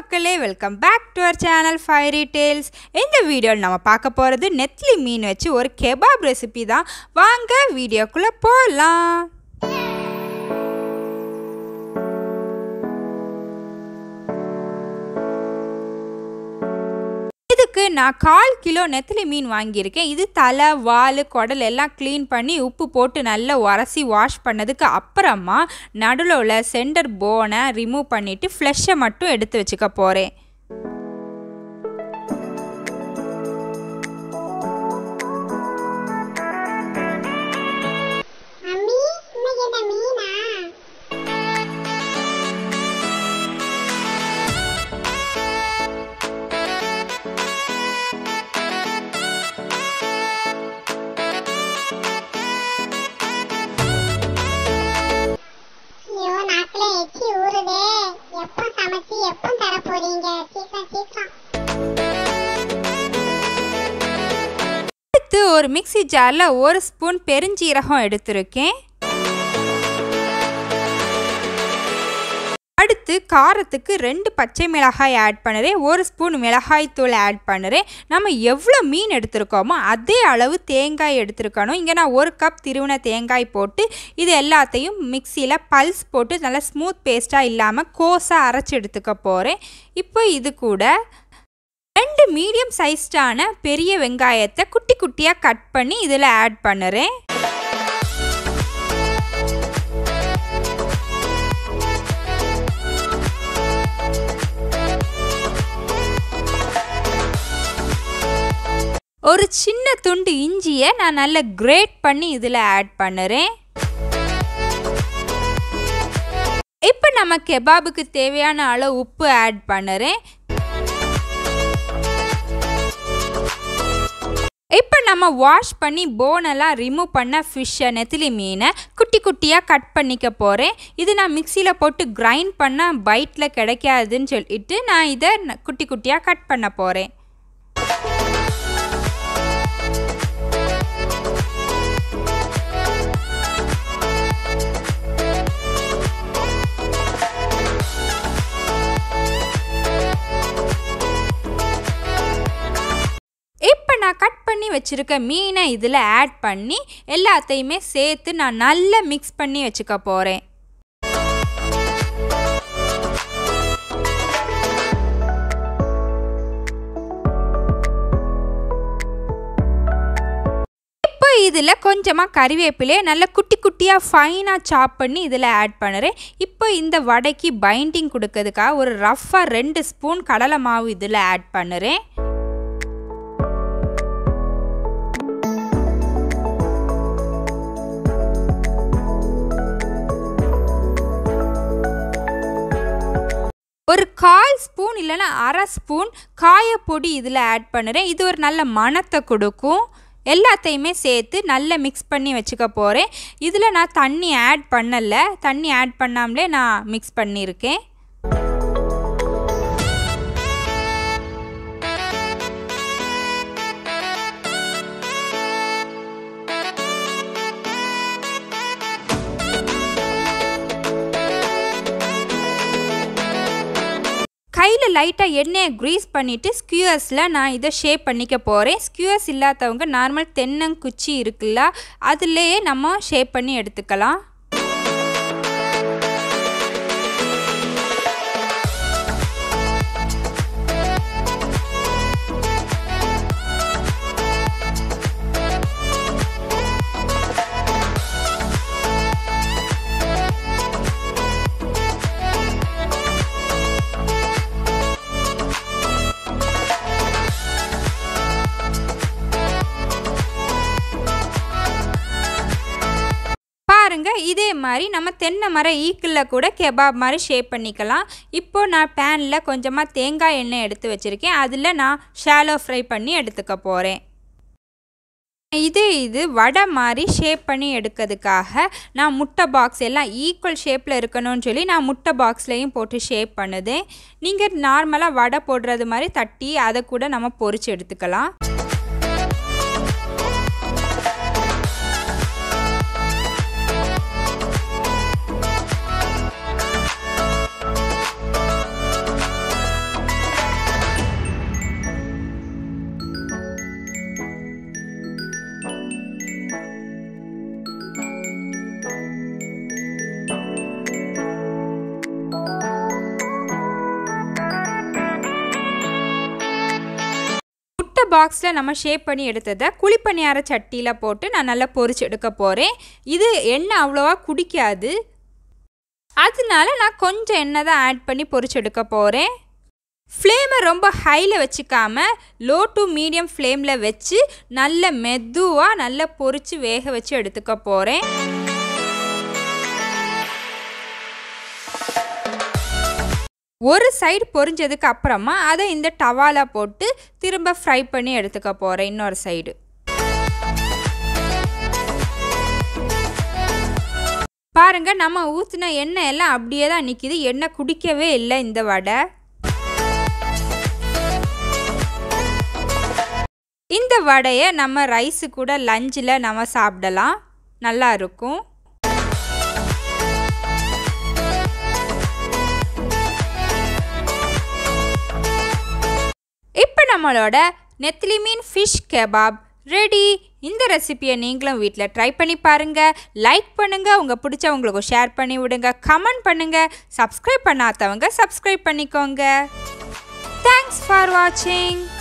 மக்களே welcome back to our channel fairy tales இந்த வீடியோவில் நம்ம பார்க்க போகிறது நெத்லி மீன் வச்சு ஒரு கெபாப் ரெசிபி தான் வாங்க வீடியோக்குள்ளே போகலாம் இதுக்கு நான் கால் கிலோ நெத்திலி மீன் வாங்கியிருக்கேன் இது தலை வால் குடல் எல்லாம் க்ளீன் பண்ணி உப்பு போட்டு நல்லா உரசி வாஷ் பண்ணதுக்கு அப்புறமா நடுவில் உள்ள சென்டர் போனை ரிமூவ் பண்ணிவிட்டு ஃப்ளெஷ்ஷை மட்டும் எடுத்து வச்சுக்க போகிறேன் மம்மி இன்னைக்கு என்ன மீனா ஐயோ நாக்குல எச்சி ஊறுதே எப்போ சமைச்சு எப்போ தர போறீங்க சீக்கிரம் சீக்கிரம் அடுத்து ஒரு மிக்ஸி ஜாரில் ஒரு ஸ்பூன் பெருஞ்சீரகம் எடுத்திருக்கேன் அடுத்து காரத்துக்கு ரெண்டு பச்சை மிளகாய் ஆட் பண்ணுறேன் ஒரு ஸ்பூன் மிளகாய் தூள் ஆட் பண்ணுறேன் நம்ம எவ்வளோ மீன் எடுத்திருக்கோமோ அதே அளவு தேங்காய் எடுத்திருக்கணும் இங்கே நான் ஒரு கப் திருவின தேங்காய் போட்டு இது எல்லாத்தையும் மிக்சியில் பல்ஸ் போட்டு நல்லா ஸ்மூத் பேஸ்ட்டாக இல்லாமல் கோஸாக அரைச்சி எடுத்துக்க போகிறேன் இப்போ இது கூட ரெண்டு மீடியம் சைஸ்டான பெரிய வெங்காயத்தை குட்டி குட்டியாக கட் பண்ணி இதில் ஆட் பண்ணுறேன் ஒரு சின்ன துண்டு இஞ்சியை நான் நல்லா கிரேட் பண்ணி இதில் ஆட் பண்ணுறேன் இப்போ நம்ம கெபாபுக்கு தேவையான அளவு உப்பு ஆட் பண்ணுறேன் இப்போ நம்ம வாஷ் பண்ணி போனெல்லாம் ரிமூவ் பண்ண ஃபிஷ்ஷை நெத்திலி மீனை குட்டி குட்டியாக கட் பண்ணிக்க போகிறேன் இது நான் மிக்சியில் போட்டு கிரைண்ட் பண்ண பைட்டில் கிடைக்காதுன்னு சொல்லிட்டு நான் இதை ந- குட்டி குட்டியாக கட் பண்ண போகிறேன் இப்போ நான் கட் பண்ணி வச்சுருக்க மீனை இதில் ஆட் பண்ணி எல்லாத்தையுமே சேர்த்து நான் நல்லா மிக்ஸ் பண்ணி வச்சுக்க போகிறேன் இப்போ இதில் கொஞ்சமாக கறிவேப்பிலையை நல்லா குட்டி குட்டியாக ஃபைனாக சாப் பண்ணி இதில் ஆட் பண்ணுறேன் இப்போ இந்த வடைக்கு பைண்டிங் கொடுக்கறதுக்காக ஒரு ரஃப்பாக ரெண்டு ஸ்பூன் கடலை மாவு இதில் ஆட் பண்ணுறேன் ஒரு கால் ஸ்பூன் இல்லைன்னா அரை ஸ்பூன் காயப்பொடி இதில் ஆட் பண்ணுறேன் இது ஒரு நல்ல மணத்தை கொடுக்கும் எல்லாத்தையுமே சேர்த்து நல்லா மிக்ஸ் பண்ணி வச்சுக்க போகிறேன் இதில் நான் தண்ணி ஆட் பண்ணலை தண்ணி ஆட் பண்ணாமலே நான் மிக்ஸ் பண்ணியிருக்கேன் கையில் லைட்டாக எண்ணெயை க்ரீஸ் பண்ணிவிட்டு ஸ்கியூவர்ஸில் நான் இதை ஷேப் பண்ணிக்க போகிறேன் ஸ்கியூவர்ஸ் இல்லாதவங்க நார்மல் தென்னங்குச்சி இருக்குல்ல அதுலேயே நம்ம ஷேப் பண்ணி எடுத்துக்கலாம் பாருங்க இதே மாதிரி நம்ம தென்னை மர ஈக்கில் கூட கெபாப் மாதிரி ஷேப் பண்ணிக்கலாம் இப்போ நான் பேனில் கொஞ்சமாக தேங்காய் எண்ணெய் எடுத்து வச்சுருக்கேன் அதில் நான் ஷாலோ ஃப்ரை பண்ணி எடுத்துக்க போகிறேன் இது இது வடை மாதிரி ஷேப் பண்ணி எடுக்கிறதுக்காக நான் முட்டை பாக்ஸ் எல்லாம் ஈக்குவல் ஷேப்பில் இருக்கணும்னு சொல்லி நான் முட்டை பாக்ஸ்லேயும் போட்டு ஷேப் பண்ணுதேன் நீங்கள் நார்மலாக வடை போடுறது மாதிரி தட்டி அதை கூட நம்ம பொரிச்சு எடுத்துக்கலாம் பாக்ஸில் நம்ம ஷேப் பண்ணி எடுத்ததை குழிப்பணியார சட்டியில் போட்டு நான் நல்லா பொரிச்சு எடுக்க போகிறேன் இது எண்ணெய் அவ்வளோவா குடிக்காது அதனால நான் கொஞ்சம் எண்ணெய் தான் ஆட் பண்ணி பொரிச்சு எடுக்க போகிறேன் ஃப்ளேமை ரொம்ப ஹையில் வச்சுக்காம லோ டு மீடியம் ஃப்ளேமில் வச்சு நல்ல மெதுவாக நல்லா பொரிச்சு வேக வச்சு எடுத்துக்க போகிறேன் ஒரு சைடு பொரிஞ்சதுக்கு அப்புறமா அதை இந்த டவால போட்டு திரும்ப ஃப்ரை பண்ணி எடுத்துக்க போகிறேன் இன்னொரு சைடு பாருங்க நம்ம ஊற்றின எண்ணெய் எல்லாம் அப்படியே தான் நிற்கிது எண்ணெய் குடிக்கவே இல்லை இந்த வடை இந்த வடையை நம்ம ரைஸு கூட லஞ்சில் நம்ம சாப்பிடலாம் நல்லா இருக்கும் இப்போ நம்மளோட நெத்திலி மீன் ஃபிஷ் கெபாப் ரெடி இந்த ரெசிபியை நீங்களும் வீட்டில் ட்ரை பண்ணி பாருங்கள் லைக் பண்ணுங்கள் உங்கள் பிடிச்சவங்களுக்கு ஷேர் பண்ணி விடுங்க கமெண்ட் பண்ணுங்கள் சப்ஸ்கிரைப் பண்ணாதவங்க சப்ஸ்கிரைப் பண்ணிக்கோங்க தேங்க்ஸ் ஃபார் வாட்சிங்